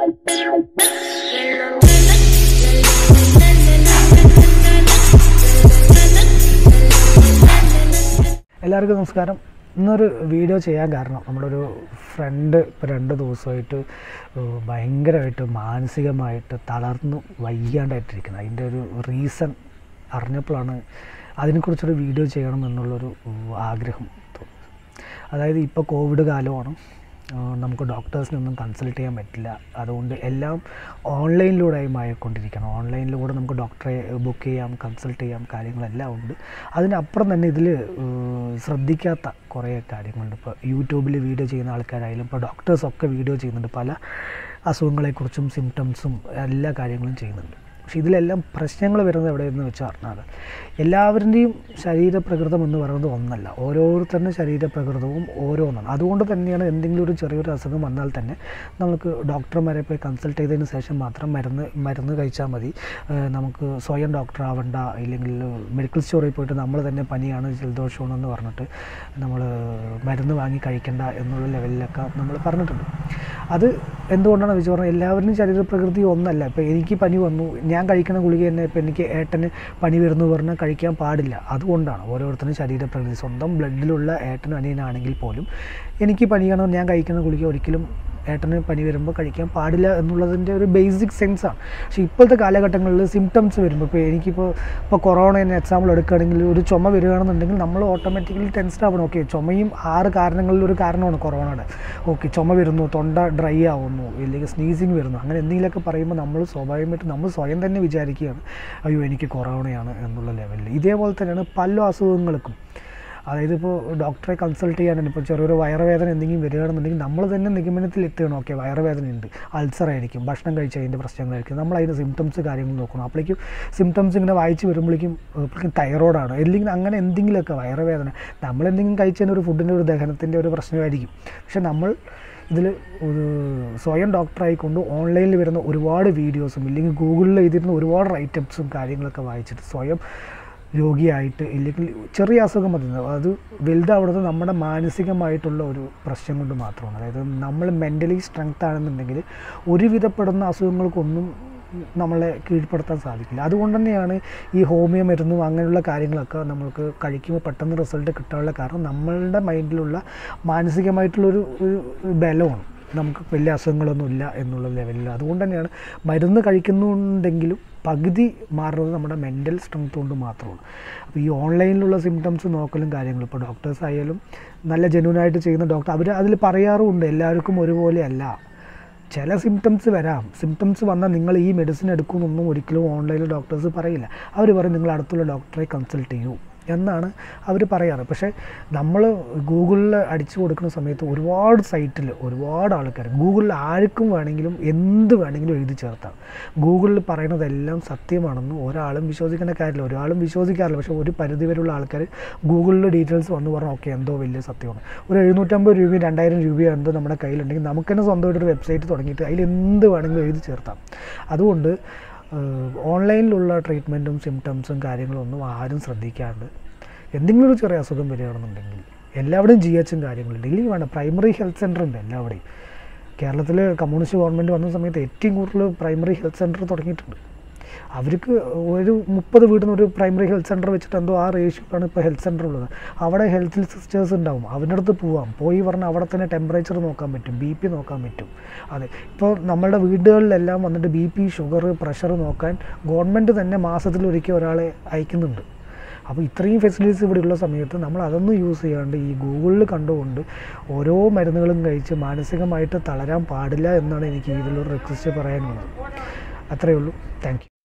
എല്ലാവർക്കും നമസ്കാരം ഇന്നൊരു വീഡിയോ ചെയ്യാൻ കാരണം നമ്മുടെ ഒരു ഫ്രണ്ട് ഇപ്പോൾ രണ്ട് ദിവസമായിട്ട് ഏഹ് ഭയങ്കരമായിട്ട് മാനസികമായിട്ട് തളർന്നു വയ്യാണ്ടായിട്ടിരിക്കുന്നത് അതിൻ്റെ ഒരു റീസൺ അറിഞ്ഞപ്പോഴാണ് അതിനെക്കുറിച്ചൊരു വീഡിയോ ചെയ്യണം എന്നുള്ളൊരു ഏഹ് ആഗ്രഹം തോന്നി അതായത് ഇപ്പോൾ കോവിഡ് കാലമാണ് ആഹ് നമുക്ക് ഡോക്ടേഴ്സിനൊന്നും കൺസൾട്ട് ചെയ്യാൻ പറ്റില്ല അതുകൊണ്ട് എല്ലാം ഓൺലൈനിലൂടെ മാറിക്കൊണ്ടിരിക്കണം ഓൺലൈനിലൂടെ നമുക്ക് ഡോക്ടറെ ബുക്ക് ചെയ്യാം കൺസൾട്ട് ചെയ്യാം കാര്യങ്ങളെല്ലാം ഉണ്ട് അതിനപ്പുറം തന്നെ ഇതിൽ ശ്രദ്ധിക്കാത്ത കുറേ കാര്യങ്ങളുണ്ട് ഇപ്പോൾ യൂട്യൂബിൽ വീഡിയോ ചെയ്യുന്ന ആൾക്കാരായാലും ഇപ്പോൾ ഡോക്ടേഴ്സൊക്കെ വീഡിയോ ചെയ്യുന്നുണ്ട് പല അസുഖങ്ങളെക്കുറിച്ചും സിംറ്റംസും എല്ലാ കാര്യങ്ങളും ചെയ്യുന്നുണ്ട് പക്ഷേ ഇതിലെല്ലാം പ്രശ്നങ്ങൾ വരുന്നത് എവിടെയെന്ന് വെച്ച് പറഞ്ഞാൽ എല്ലാവരുടെയും ശരീരപ്രകൃതം എന്ന് പറയുന്നത് ഒന്നല്ല ഓരോരുത്തരുടെ ശരീരപ്രകൃതവും ഓരോന്നാണ് അതുകൊണ്ട് തന്നെയാണ് എന്തെങ്കിലും ഒരു ചെറിയൊരു അസുഖം വന്നാൽ തന്നെ നമുക്ക് ഡോക്ടർമാരെ പോയി കൺസൾട്ട് ചെയ്തതിന് ശേഷം മാത്രം മരുന്ന് മരുന്ന് കഴിച്ചാൽ മതി ഏഹ് നമുക്ക് സ്വയം ഡോക്ടർ ആവണ്ട ഇല്ലെങ്കിൽ മെഡിക്കൽ സ്റ്റോറിൽ പോയിട്ട് നമ്മൾ തന്നെ പനിയാണ് ജലദോഷമാണെന്ന് പറഞ്ഞിട്ട് നമ്മൾ മരുന്ന് വാങ്ങി കഴിക്കണ്ട എന്നുള്ള ലെവലിലൊക്കെ നമ്മൾ പറഞ്ഞിട്ടുണ്ട് അത് എന്തുകൊണ്ടാണ് വെച്ച് പറഞ്ഞാൽ എല്ലാവരുടെയും ശരീരപ്രകൃതി ഒന്നല്ല ഇപ്പോൾ എനിക്ക് പനി വന്നു ഞാൻ കഴിക്കുന്ന ഗുളിക തന്നെ ഇപ്പോൾ എനിക്ക് ഏട്ടന് പനി വരുന്നു പറഞ്ഞാൽ കഴിക്കാൻ പാടില്ല അതുകൊണ്ടാണ് ഓരോരുത്തരും ശരീരപ്രകൃതി സ്വന്തം ബ്ലഡിലുള്ള ഏട്ടനും അനിയനാണെങ്കിൽ പോലും എനിക്ക് പനിയാണ് ഞാൻ കഴിക്കുന്ന ഗുളിക ഒരിക്കലും ഏട്ടന് പനി വരുമ്പോൾ കഴിക്കാൻ പാടില്ല എന്നുള്ളതിൻ്റെ ഒരു ബേസിക് സെൻസാണ് പക്ഷേ ഇപ്പോഴത്തെ കാലഘട്ടങ്ങളിൽ സിംറ്റംസ് വരുമ്പോൾ ഇപ്പോൾ എനിക്കിപ്പോൾ ഇപ്പോൾ കൊറോണ തന്നെ എക്സാമ്പിൾ എടുക്കുകയാണെങ്കിൽ ഒരു ചുമ വരികയാണെന്നുണ്ടെങ്കിൽ നമ്മൾ ഓട്ടോമാറ്റിക്കലി ടെൻസ്ഡ് ആവണം ഓക്കെ ചുമയും ആറ് കാരണങ്ങളിൽ ഒരു കാരണമാണ് കൊറോണയുടെ ഓക്കെ ചുമ വരുന്നു തൊണ്ട ഡ്രൈ ആവുന്നു ഇല്ലെങ്കിൽ സ്നീസിങ് വരുന്നു അങ്ങനെ എന്തെങ്കിലുമൊക്കെ പറയുമ്പോൾ നമ്മൾ സ്വാഭാവികമായിട്ട് നമ്മൾ സ്വയം തന്നെ വിചാരിക്കുകയാണ് അയ്യോ എനിക്ക് കൊറോണയാണ് എന്നുള്ള ലെവലിൽ ഇതേപോലെ തന്നെയാണ് പല അസുഖങ്ങൾക്കും അതായത് ഇപ്പോൾ ഡോക്ടറെ കൺസൾട്ട് ചെയ്യാനാണ് ഇപ്പോൾ ചെറിയൊരു വയറുവേദന എന്തെങ്കിലും വരികയാണെന്നുണ്ടെങ്കിൽ നമ്മൾ തന്നെ നിഗമനത്തിൽ എത്തുകയാണ് ഓക്കെ വയറുവേദന ഉണ്ട് അൾസർ ആയിരിക്കും ഭക്ഷണം കഴിച്ച അതിൻ്റെ പ്രശ്നങ്ങളായിരിക്കും നമ്മൾ അതിൻ്റെ സിംറ്റംസ് കാര്യങ്ങൾ നോക്കണം അപ്പോഴേക്കും സിംറ്റംസ് ഇങ്ങനെ വായിച്ച് വരുമ്പോഴേക്കും അപ്പോഴേക്കും തൈറോയിഡാണ് അല്ലെങ്കിൽ അങ്ങനെ എന്തെങ്കിലുമൊക്കെ വയറുവേദന നമ്മൾ എന്തെങ്കിലും കഴിച്ചതിന് ഒരു ഫുഡിൻ്റെ ഒരു ദഹനത്തിൻ്റെ ഒരു പ്രശ്നമായിരിക്കും പക്ഷെ നമ്മൾ ഇതിൽ ഒരു സ്വയം ഡോക്ടറായിക്കൊണ്ട് ഓൺലൈനിൽ വരുന്ന ഒരുപാട് വീഡിയോസും ഇല്ലെങ്കിൽ ഗൂഗിളിൽ എഴുതിയിരുന്ന ഒരുപാട് റൈറ്റപ്സും കാര്യങ്ങളൊക്കെ വായിച്ചിട്ട് സ്വയം രോഗിയായിട്ട് ഇല്ലെങ്കിൽ ചെറിയ അസുഖം മതി അത് വലുതാവുന്നത് നമ്മുടെ മാനസികമായിട്ടുള്ള ഒരു പ്രശ്നം കൊണ്ട് മാത്രമാണ് അതായത് നമ്മൾ മെൻ്റലി സ്ട്രെങ്ത് ആണെന്നുണ്ടെങ്കിൽ ഒരുവിധപ്പെടുന്ന അസുഖങ്ങൾക്കൊന്നും നമ്മളെ കീഴ്പ്പെടുത്താൻ സാധിക്കില്ല അതുകൊണ്ട് തന്നെയാണ് ഈ ഹോമിയോ മരുന്നും അങ്ങനെയുള്ള കാര്യങ്ങളൊക്കെ നമ്മൾക്ക് കഴിക്കുമ്പോൾ പെട്ടെന്ന് റിസൾട്ട് കിട്ടാനുള്ള കാരണം നമ്മളുടെ മൈൻഡിലുള്ള മാനസികമായിട്ടുള്ളൊരു ഒരു ബലമാണ് നമുക്ക് വലിയ അസുഖങ്ങളൊന്നും ഇല്ല എന്നുള്ള ലെവലിൽ അതുകൊണ്ട് തന്നെയാണ് മരുന്ന് കഴിക്കുന്നുണ്ടെങ്കിലും പകുതി മാറുന്നത് നമ്മുടെ മെൻ്റൽ സ്ട്രെങ്ത് കൊണ്ട് മാത്രമാണ് അപ്പോൾ ഈ ഓൺലൈനിലുള്ള സിംറ്റംസ് നോക്കലും കാര്യങ്ങളും ഇപ്പോൾ ഡോക്ടേഴ്സ് ആയാലും നല്ല ജെന്യൂനായിട്ട് ചെയ്യുന്ന ഡോക്ടർ അവർ അതിൽ പറയാറുമുണ്ട് എല്ലാവർക്കും ഒരുപോലെ അല്ല ചില സിംറ്റംസ് വരാം സിംറ്റംസ് വന്നാൽ നിങ്ങൾ ഈ മെഡിസിൻ എടുക്കുമെന്നൊന്നും ഒരിക്കലും ഓൺലൈനിൽ ഡോക്ടേഴ്സ് പറയില്ല അവർ പറയും നിങ്ങൾ അടുത്തുള്ള ഡോക്ടറെ കൺസൾട്ട് ചെയ്യൂ എന്നാണ് അവർ പറയാറ് പക്ഷേ നമ്മൾ ഗൂഗിളിൽ അടിച്ചു കൊടുക്കുന്ന സമയത്ത് ഒരുപാട് സൈറ്റിൽ ഒരുപാട് ആൾക്കാർ ഗൂഗിളിൽ ആർക്കും വേണമെങ്കിലും എന്ത് വേണമെങ്കിലും എഴുതി ചേർത്താം ഗൂഗിളിൽ പറയുന്നതെല്ലാം സത്യമാണെന്ന് ഒരാളും വിശ്വസിക്കേണ്ട കാര്യമില്ല ഒരാളും വിശ്വസിക്കാറില്ല പക്ഷേ ഒരു പരിധിവരെയുള്ള ആൾക്കാർ ഗൂഗിളിൽ ഡീറ്റെയിൽസ് വന്ന് പറഞ്ഞാൽ ഓക്കെ എന്തോ വലിയ സത്യമാണ് ഒരു എഴുന്നൂറ്റമ്പത് രൂപയും രണ്ടായിരം രൂപയോ എന്തോ നമ്മുടെ കയ്യിലുണ്ടെങ്കിൽ നമുക്ക് തന്നെ സ്വന്തമായിട്ടൊരു വെബ്സൈറ്റ് തുടങ്ങിയിട്ട് അതിൽ എന്ത് വേണമെങ്കിലും എഴുതി ചേർത്താം അതുകൊണ്ട് ഓൺലൈനിലുള്ള ട്രീറ്റ്മെൻറ്റും സിംറ്റംസും കാര്യങ്ങളും ഒന്നും ആരും ശ്രദ്ധിക്കാണ്ട് എന്തെങ്കിലും ഒരു ചെറിയ അസുഖം വരികയാണെന്നുണ്ടെങ്കിൽ എല്ലാവിടെയും ജി എച്ചും കാര്യങ്ങളുണ്ട് ഇല്ലെങ്കിൽ വേണ്ട പ്രൈമറി ഹെൽത്ത് സെൻ്റർ ഉണ്ട് എല്ലാവിടെയും കേരളത്തിൽ കമ്മ്യൂണിസ്റ്റ് ഗവൺമെൻറ് വന്ന സമയത്ത് ഏറ്റവും കൂടുതൽ പ്രൈമറി ഹെൽത്ത് സെൻറ്റർ തുടങ്ങിയിട്ടുണ്ട് അവർക്ക് ഒരു മുപ്പത് വീട്ടിൽ നിന്ന് ഒരു പ്രൈമറി ഹെൽത്ത് സെൻറ്റർ വെച്ചിട്ട് എന്തോ ആ റേഷ്യോക്കാണ് ഇപ്പോൾ ഹെൽത്ത് സെൻറ്റർ ഉള്ളത് അവിടെ ഹെൽത്ത് സിസ്റ്റേഴ്സ് ഉണ്ടാവും അവൻ്റെ അടുത്ത് പോവാം പോയി പറഞ്ഞാൽ അവിടെ തന്നെ ടെമ്പറേച്ചർ നോക്കാൻ പറ്റും ബി പി നോക്കാൻ പറ്റും അതെ ഇപ്പോൾ നമ്മളുടെ വീടുകളിലെല്ലാം വന്നിട്ട് ബി പി ഷുഗർ പ്രഷർ നോക്കാൻ ഗവൺമെൻറ് തന്നെ മാസത്തിലൊരിക്കൽ ഒരാളെ അയക്കുന്നുണ്ട് അപ്പോൾ ഇത്രയും ഫെസിലിറ്റീസ് ഇവിടെ ഉള്ള സമയത്ത് നമ്മൾ അതൊന്നും യൂസ് ചെയ്യാണ്ട് ഈ ഗൂഗിളിൽ കണ്ടുകൊണ്ട് ഓരോ മരുന്നുകളും കഴിച്ച് മാനസികമായിട്ട് തളരാൻ പാടില്ല എന്നാണ് എനിക്ക് ഇതിലൊരു റിക്വസ്റ്റ് പറയാനുള്ളത് അത്രയേ ഉള്ളൂ താങ്ക്